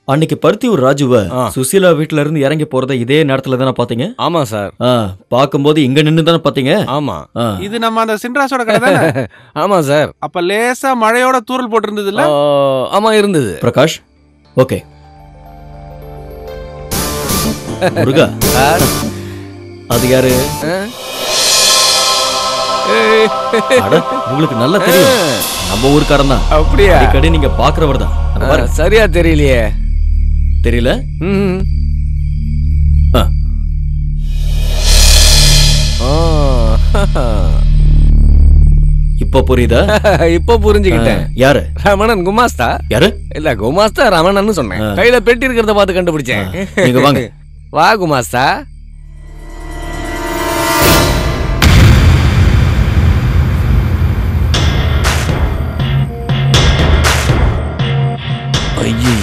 அன்னைக்கு பருத்தியூர் ராஜுவ ஆ. சுசீலா வீட்ல இருந்து இறங்கி போறத இதே நேரத்துல தானே பாத்தீங்க ஆமா சார் ஆ, பார்க்கும்போது இங்க நின்னு தானே பாத்தீங்க ஆமா ஆ. இது நம்ம அந்த சின்ராஸோட கடை தானே ஆமா சார் அப்ப லேசா மழையோட தூரல் போட்டிருந்தது இல்ல ஆ, ஆமா இருந்தது பிரகாஷ் ஓகே முருகா சார் அது யாரு ஆ? ஏய், அட, உங்களுக்கு நல்லா தெரியும் நம்ம ஊருக்காரன் தான் அப்படியா அடிக்கடி நீங்க பாக்குறவர் தான் அந்த ஆ, பாரு, சரியா தெரியலையே தெரியல ம். ஆ, ஆ. இப்ப புரியுதா இப்ப புரிஞ்சுக்கிட்டேன் ஆ, யாரு ரமணன் குமாஸ்தா யாரு இல்ல குமாஸ்தா ரமணன் சொன்னேன் ஆ. கையில பெட்டி இருக்கிறத பார்த்து கண்டுபிடிச்சேன் ஆ, நீங்க வாங்க. வா குமாஸ்தா ஐயோ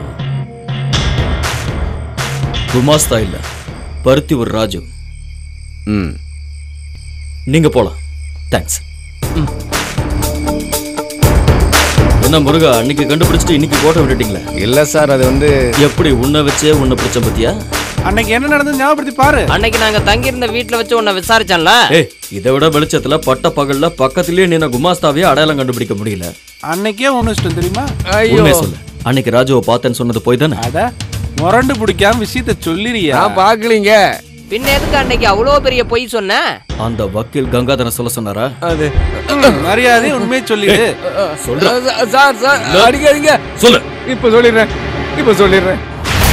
குமாஸ்தா இல்ல பருத்தியூர் ராஜு ம் நீங்க போலாம் தேங்க்ஸ் என்ன முருகா அன்னைக்கு கண்டுபிடிச்சிட்டு இன்னைக்கு கோட்டை விட்டுட்டீங்களே இல்ல சார் அது வந்து எப்படி உன்னை வச்சே உன்னை பிடிச்ச பத்தியா அன்னைக்கு என்ன நடந்தது ஞாபகப்படுத்தி பாரு அன்னைக்கு நாங்க தங்கியிருந்த வீட்ல வச்சு உன்னை விசாரிச்சோம்ல ஏய் இதை விட வெளிச்சத்துல பட்ட பகல்ல பக்கத்திலேயே நின்ன குமாஸ்தாவே அடையாளம் கண்டுபிடிக்க முடியல அன்னைக்கே ஒண்ணு இஷ்டம் தெரியுமா ஐயோ உண்மையை சொல்லு அன்னைக்கு ராஜுவை பார்த்தேன்னு சொன்னது போய் தானே அட முரண்டு பிடிக்காம விஷயத்த சொல்லிறியா நான் பாக்கலீங்க பின்ன எதுக்கு அன்னைக்கு அவ்வளோ பெரிய பொய் சொன்ன அந்த வக்கீல் கங்காதரன் சொல்ல சொன்னாரா அது மரியாதை உண்மையை சொல்லிடு சொல்றேன் சார் சார் அடிக்காதீங்க சொல்லு இப்ப சொல்லிடுறேன் இப்ப சொல்லிடுறேன்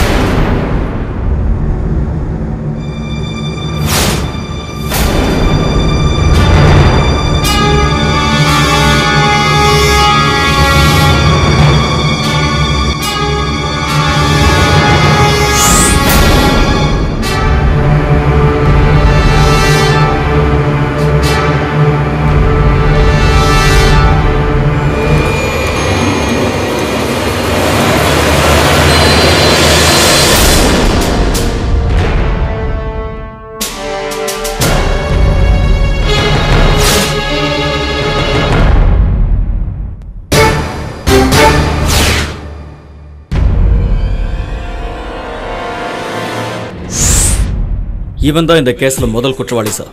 இவன் தான் இந்த கேஸ்ல முதல் குற்றவாளி சார்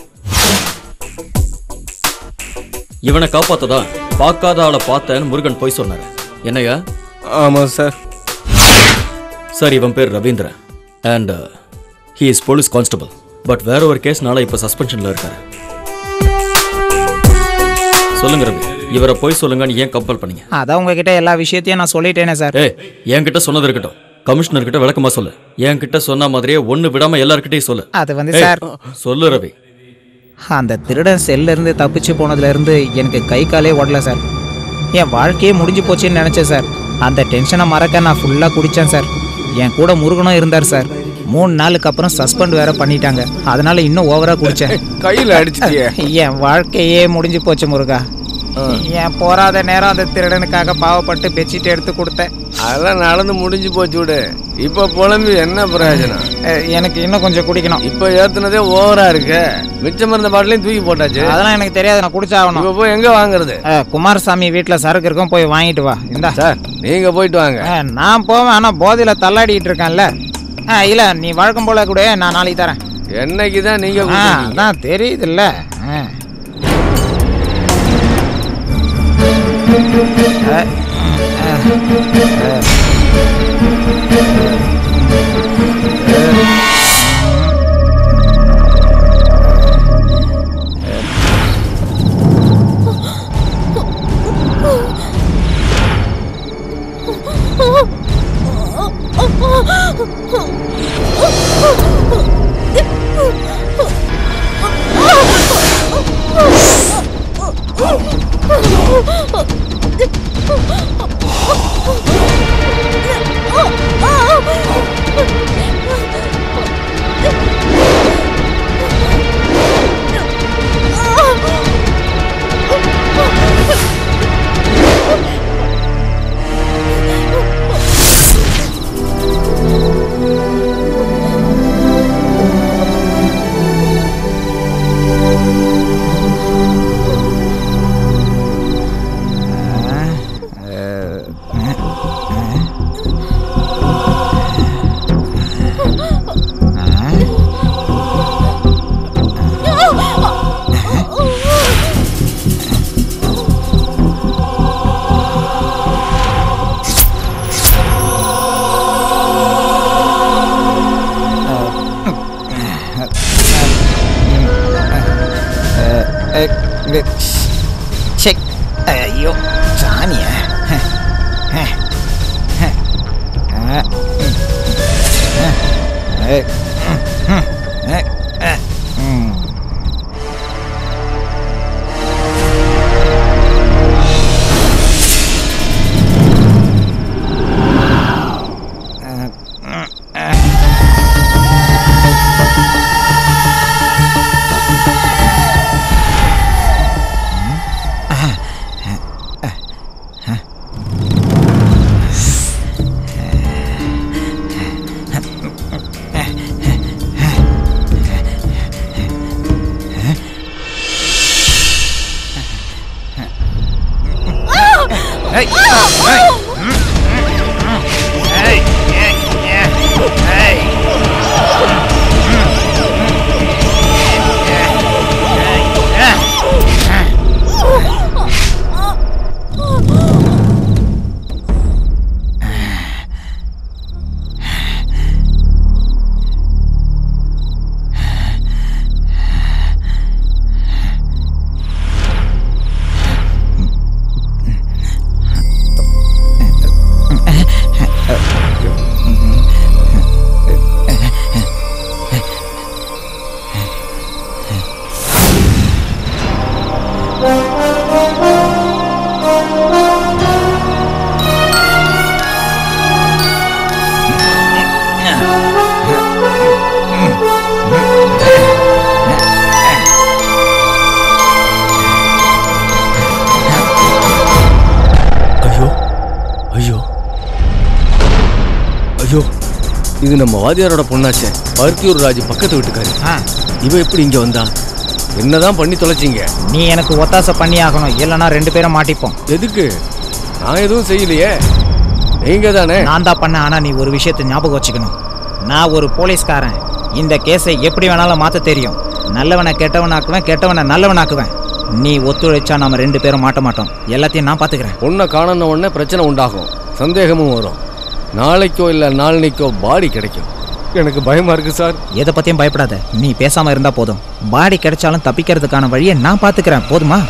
இவனை காப்பாத்ததா பார்க்காத ஆளை பார்த்தேன்னு முருகன் போய் சொன்னாரு என்னையா ஆமா சார் சார் இவன் பேர் Raveendran and he is police constable but வேற ஒரு கேஸ்னால இப்போ சஸ்பென்ஷன்ல இருக்காரு சொல்லுங்க ரவி இவரை போய் சொல்லுங்கன்னு ஏன் கம்பல் பண்ணீங்க அதான் உங்ககிட்ட எல்லா விஷயத்தையும் நான் சொல்லிட்டேனே சார் ஏய் என்கிட்ட சொன்னது இருக்கட்டும் கமிஷனர் கிட்ட விளக்கமா சொல்லு என்கிட்ட சொன்ன மாதிரியே ஒண்ணு விடாம எல்லார்கிட்டயும் சொல்லு அது வந்து ஏய், சார் சொல்லு ரவி அந்த திருடன் செல்ல இருந்து தப்பிச்சு போனதுல இருந்து எனக்கு கை காலே ஓடல சார் என் வாழ்க்கையே முடிஞ்சு போச்சுன்னு நினைச்சேன் சார் அந்த டென்ஷனை மறக்க நான் ஃபுல்லாக குடித்தேன் சார் என் கூட முருகனும் இருந்தார் சார் மூணு நாளுக்கு அப்புறம் சஸ்பெண்ட் வேற பண்ணிட்டாங்க அதனால இன்னும் ஓவரா குடிச்சேன் கையில அடிச்சிட்டியே என் வாழ்க்கையே முடிஞ்சு போச்சு முருகா என் போராத நேரம் அந்த திருடனுக்காக பாவப்பட்டு பெட்ஷீட் எடுத்து கொடுத்தேன் அதெல்லாம் நடந்து முடிஞ்சு போச்சு விடு இப்ப புலம்பி என்ன பிரயோஜனம் அஹ், எனக்கு இன்னும் கொஞ்சம் குடிக்கணும் இப்ப ஏத்துனதே ஓவரா இருக்கு மிச்சம் இருந்த பாட்டிலையும் தூக்கி போட்டாச்சு அதெல்லாம் எனக்கு தெரியாது நான் குடிச்சாகணும் இப்ப போய் எங்க வாங்குறது அஹ், குமாரசாமி வீட்டில் சரக்கு இருக்கும் போய் வாங்கிட்டு வா இந்தா சார் நீங்க போயிட்டு வாங்க அஹ், நான் போவேன் ஆனால் போதையில் தள்ளாடிட்டு இருக்கேன்ல ஆ இல்லை நீ வழக்கம் போல கூட நான் நாளைக்கு தரேன் என்னைக்கு தான் நீங்க ஆ கொடுத்தீங்க? அதான் தெரியுதுல்ல ஆ. அஹ், அஹ், ச்சே ஐயோ சாணிய ஐயோ ஐயோ ஐயோ இது நம்ம வாதியாரோட பொண்ணாச்சே பருத்தியூர் ராஜு பக்கத்து வீட்டுக்காரி ஆ இவ எப்படி இங்க வந்தா என்னதான் பண்ணி தொலைச்சிங்க நீ எனக்கு ஒத்தாசை பண்ணி ஆகணும் இல்லைன்னா ரெண்டு பேரும் மாட்டிப்போம் எதுக்கு நான் எதுவும் செய்யலையே நீங்க தானே நான் தான் பண்ணேன் ஆனால் நீ ஒரு விஷயத்தை ஞாபகம் வச்சுக்கணும் நான் ஒரு போலீஸ்காரன் இந்த கேஸை எப்படி வேணாலும் மாற்ற தெரியும் நல்லவனை கெட்டவனாக்குவேன் கெட்டவனை நல்லவனாக்குவேன் நீ ஒத்துழைச்சா நாம ரெண்டு பேரும் மாட்ட மாட்டோம் எல்லாத்தையும் நான் பார்த்துக்கிறேன் பொண்ணை காணன உடனே பிரச்சனை உண்டாகும் சந்தேகமும் வரும் நாளைக்கோ இல்லை நாளனைக்கோ பாடி கிடைக்கும் எனக்கு பயமா இருக்கு சார் எதை பற்றியும் பயப்படாத நீ பேசாமல் இருந்தால் போதும் பாடி கிடைச்சாலும் தப்பிக்கிறதுக்கான வழியை நான் பார்த்துக்கிறேன் போதுமா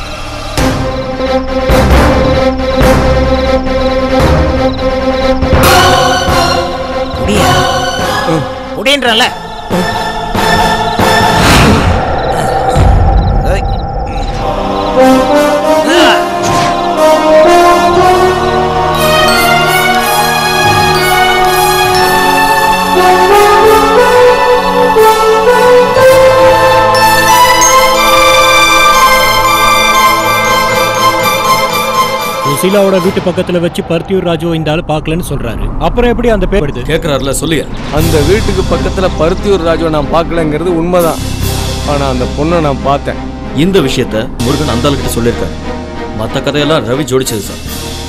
குடியா குடின்றல சுசீலாவோட வீட்டு பக்கத்துல வச்சு பர்த்தியூர் ராஜு இந்த ஆள் பார்க்கலன்னு சொல்றாரு அப்புறம் எப்படி அந்த பேர் வருது கேட்குறாருல சொல்லியா அந்த வீட்டுக்கு பக்கத்துல பருத்தியூர் ராஜுவை நான் பார்க்கலங்கிறது உண்மைதான் ஆனா அந்த பொண்ணை நான் பார்த்தேன் இந்த விஷயத்த முருகன் அந்த ஆளுகிட்ட சொல்லியிருக்காரு மற்ற கதையெல்லாம் ரவி ஜோடிச்சது சார்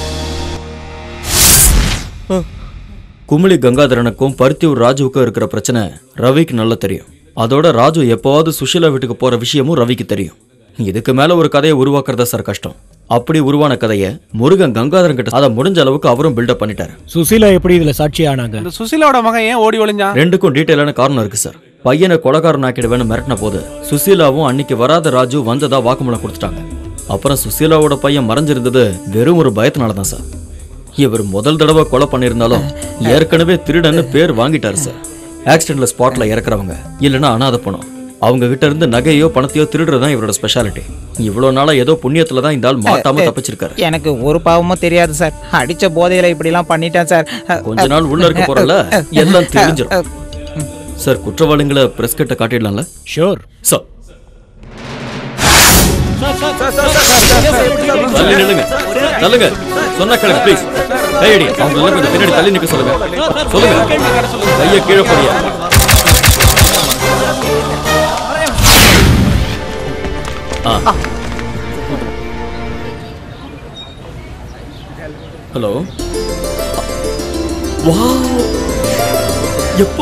குமிளி கங்காதரனுக்கும் பருத்தியூர் ராஜுவுக்கும் இருக்கிற பிரச்சனை ரவிக்கு நல்லா தெரியும் அதோட ராஜு எப்போவாவது சுஷீலா வீட்டுக்கு போற விஷயமும் ரவிக்கு தெரியும் இதுக்கு மேல ஒரு கதையை உருவாக்குறதா சார் கஷ்டம் அப்படி உருவான கதையை முருகன் கங்காதரன் கிட்ட அதை முடிஞ்ச அளவுக்கு அவரும் பில்டப் பண்ணிட்டாரு சுசீலா எப்படி இதுல சாட்சி ஆனாங்க இந்த சுசீலாவோட மகன் ஏன் ஓடி ஒளிஞ்சான் ரெண்டுக்கும் டீட்டெயிலான காரணம் இருக்கு சார் பையனை கொலகாரன் ஆக்கிடுவேன்னு மிரட்டின போது சுசீலாவும் அன்னைக்கு வராத ராஜு வந்ததா வாக்குமூலம் கொடுத்துட்டாங்க அப்புறம் சுசீலாவோட பையன் மறைஞ்சிருந்தது வெறும் ஒரு பயத்தினால தான் சார் இவர் முதல் தடவை கொலை பண்ணியிருந்தாலும் ஏற்கனவே திருடன்னு பேர் வாங்கிட்டாரு சார் ஆக்சிடென்ட்ல ஸ்பாட்ல இறக்குறவங்க இல்லைன்னா அனாதை பணம் அவங்க கிட்ட இருந்து நகையோ பணத்தையோ திருடுறது தான் இவரோட ஸ்பெஷாலிட்டி இவ்வளோ நாளா ஏதோ புண்ணியத்துல தான் இந்த ஆள் மாட்டாம தப்பிச்சிருக்காரு எனக்கு ஒரு பாவமும் தெரியாது சார் அடிச்ச போதையில இப்படிலாம் பண்ணிட்டேன் சார் கொஞ்ச நாள் உள்ள இருக்க போறல எல்லாம் தெரிஞ்சிடும் சார் குற்றவாளிகளை பிரஸ் கிட்ட காட்டிடலாம்ல ஷோர் சார் தள்ளி நில்லுங்க தள்ளுங்க சொன்னா கேளுங்க ப்ளீஸ் கையடி அவங்க எல்லாம் கொஞ்சம் பின்னாடி தள்ளி நிக்க சொல்லுங்க சொல்லுங்க கையை கீழே போடியா ஆ ஹலோ வா எப்போ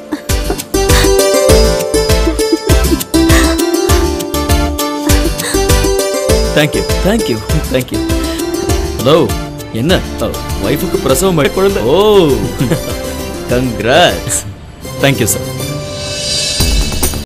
தேங்க்யூ தேங்க்யூ தேங்க்யூ ஹலோ என்ன ஒய்ஃபுக்கு பிரசவம் ஆகி குழந்தை ஓ கங்க்ராட்ஸ் தேங்க்யூ சார்